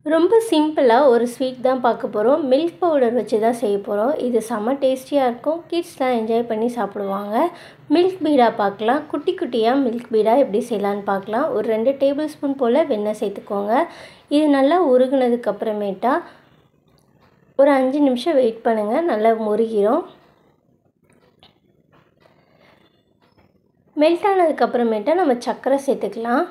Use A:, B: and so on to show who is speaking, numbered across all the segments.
A: ரொம்ப சிம்பிளாக ஒரு ஸ்வீட் தான் பார்க்க போகிறோம் மில்க் பவுடர் வச்சு தான் செய்ய போகிறோம் இது செம்ம டேஸ்டியாக இருக்கும் கிட்ஸ்லாம் என்ஜாய் பண்ணி சாப்பிடுவாங்க மில்க் பீடா பார்க்கலாம் குட்டி குட்டியாக மில்க் பீடா எப்படி செய்யலான்னு பார்க்கலாம் ஒரு ரெண்டு டேபிள் ஸ்பூன் போல் வெண்ணெய் சேர்த்துக்கோங்க இது நல்லா உருகுனதுக்கு அப்புறமேட்டா ஒரு அஞ்சு நிமிஷம் வெயிட் பண்ணுங்கள் நல்லா முருகிரும் மெல்ட் ஆனதுக்கப்புறமேட்டா நம்ம சர்க்கரை சேர்த்துக்கலாம்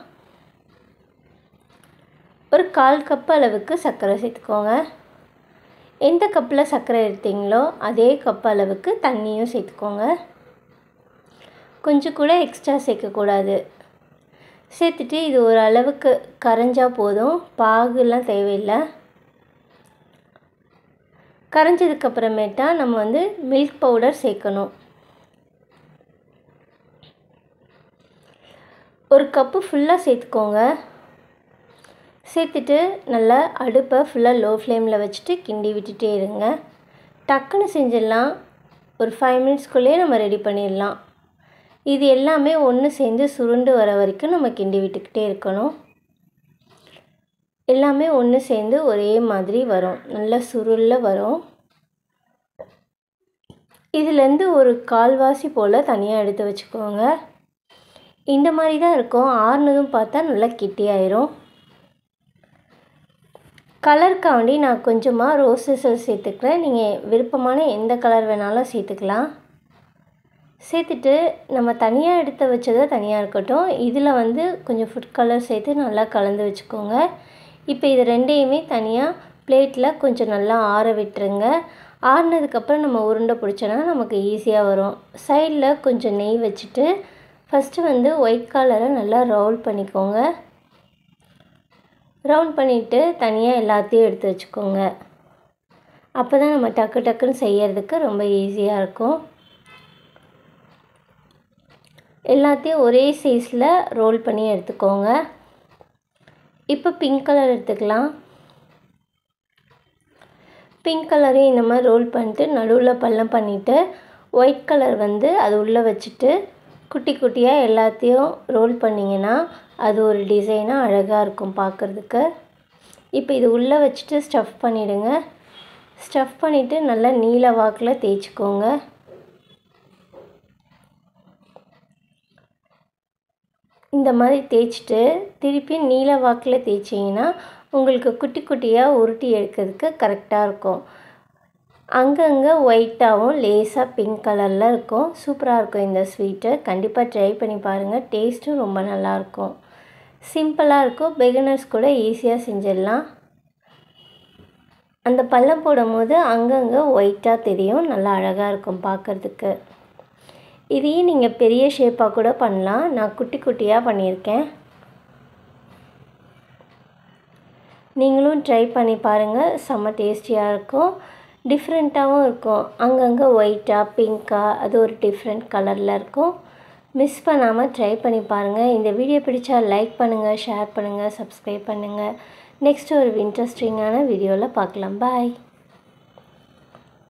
A: ஒரு கால் கப் அளவுக்கு சர்க்கரை சேர்த்துக்கோங்க எந்த கப்பில் சர்க்கரை எடுத்தீங்களோ அதே கப் அளவுக்கு தண்ணியும் சேர்த்துக்கோங்க கொஞ்சம் கூட எக்ஸ்ட்ரா சேர்க்கக்கூடாது சேர்த்துட்டு இது ஒரு அளவுக்கு கரைஞ்சால் போதும் பாகுலாம் தேவையில்லை கரைஞ்சதுக்கப்புறமேட்டா நம்ம வந்து மில்க் பவுடர் சேர்க்கணும் ஒரு கப்பு ஃபுல்லாக சேர்த்துக்கோங்க சேர்த்துட்டு நல்லா அடுப்பை ஃபுல்லாக லோ ஃப்ளேமில் வச்சுட்டு கிண்டி விட்டுட்டே இருங்க டக்குன்னு செஞ்சிடலாம் ஒரு ஃபைவ் மினிட்ஸ்க்குள்ளேயே நம்ம ரெடி பண்ணிடலாம் இது எல்லாமே ஒன்று சேர்ந்து சுருண்டு வர வரைக்கும் நம்ம கிண்டி விட்டுக்கிட்டே இருக்கணும் எல்லாமே ஒன்று சேர்ந்து ஒரே மாதிரி வரும் நல்லா சுருளில் வரும் இதுலேருந்து ஒரு கால்வாசி போல் தனியாக எடுத்து வச்சுக்கோங்க இந்த மாதிரி தான் இருக்கும் ஆறுனதும் பார்த்தா நல்லா கிட்டியாயிரும் கலருக்காண்டி நான் கொஞ்சமாக ரோஸஸ் சேர்த்துக்கிறேன் நீங்கள் விருப்பமான எந்த கலர் வேணாலும் சேர்த்துக்கலாம் சேர்த்துட்டு நம்ம தனியாக எடுத்து வச்சதை தனியாக இருக்கட்டும் இதில் வந்து கொஞ்சம் ஃபுட் கலர் சேர்த்து நல்லா கலந்து வச்சுக்கோங்க இப்போ இது ரெண்டையுமே தனியாக பிளேட்டில் கொஞ்சம் நல்லா ஆற விட்டுருங்க ஆறுனதுக்கப்புறம் நம்ம உருண்டை பிடிச்சோன்னா நமக்கு ஈஸியாக வரும் சைடில் கொஞ்சம் நெய் வச்சுட்டு ஃபஸ்ட்டு வந்து ஒயிட் கலரை நல்லா ரோல் பண்ணிக்கோங்க ரவுண்ட் பண்ணிவிட்டு தனியாக எல்லாத்தையும் எடுத்து வச்சுக்கோங்க அப்போ தான் நம்ம டக்கு டக்குன்னு செய்யறதுக்கு ரொம்ப ஈஸியாக இருக்கும் எல்லாத்தையும் ஒரே சைஸில் ரோல் பண்ணி எடுத்துக்கோங்க இப்போ பிங்க் கலர் எடுத்துக்கலாம் பிங்க் கலரையும் இந்த மாதிரி ரோல் பண்ணிட்டு நடுவில் பள்ளம் பண்ணிவிட்டு ஒயிட் கலர் வந்து அது உள்ளே வச்சுட்டு குட்டி குட்டியாக எல்லாத்தையும் ரோல் பண்ணிங்கன்னா அது ஒரு டிசைனாக அழகாக இருக்கும் பார்க்குறதுக்கு இப்போ இது உள்ளே வச்சுட்டு ஸ்டஃப் பண்ணிவிடுங்க ஸ்டஃப் பண்ணிவிட்டு நல்லா நீல வாக்கில் தேய்ச்சிக்கோங்க இந்த மாதிரி தேய்ச்சிட்டு திருப்பி நீல வாக்கில் தேய்ச்சிங்கன்னா உங்களுக்கு குட்டி குட்டியாக உருட்டி எடுக்கிறதுக்கு கரெக்டாக இருக்கும் அங்கங்கே ஒயிட்டாகவும் லேஸாக பிங்க் கலரில் இருக்கும் சூப்பராக இருக்கும் இந்த ஸ்வீட்டு கண்டிப்பாக ட்ரை பண்ணி பாருங்கள் டேஸ்ட்டும் ரொம்ப நல்லாயிருக்கும் சிம்பிளாக இருக்கும் பிகினர்ஸ் கூட ஈஸியாக செஞ்சிடலாம் அந்த பள்ளம் போடும் போது அங்கங்கே ஒயிட்டாக தெரியும் நல்லா அழகாக இருக்கும் பார்க்குறதுக்கு இதையும் நீங்கள் பெரிய ஷேப்பாக கூட பண்ணலாம் நான் குட்டி குட்டியாக பண்ணியிருக்கேன் நீங்களும் ட்ரை பண்ணி பாருங்கள் செம்ம டேஸ்டியாக இருக்கும் டிஃப்ரெண்ட்டாகவும் இருக்கும் அங்கங்கே ஒயிட்டாக பிங்க்காக அது ஒரு டிஃப்ரெண்ட் கலரில் இருக்கும் மிஸ் பண்ணாமல் ட்ரை பண்ணி பாருங்கள் இந்த வீடியோ பிடிச்சா லைக் பண்ணுங்கள் ஷேர் பண்ணுங்கள் சப்ஸ்கிரைப் பண்ணுங்கள் நெக்ஸ்ட் ஒரு இன்ட்ரெஸ்டிங்கான வீடியோவில் பார்க்கலாம் பாய்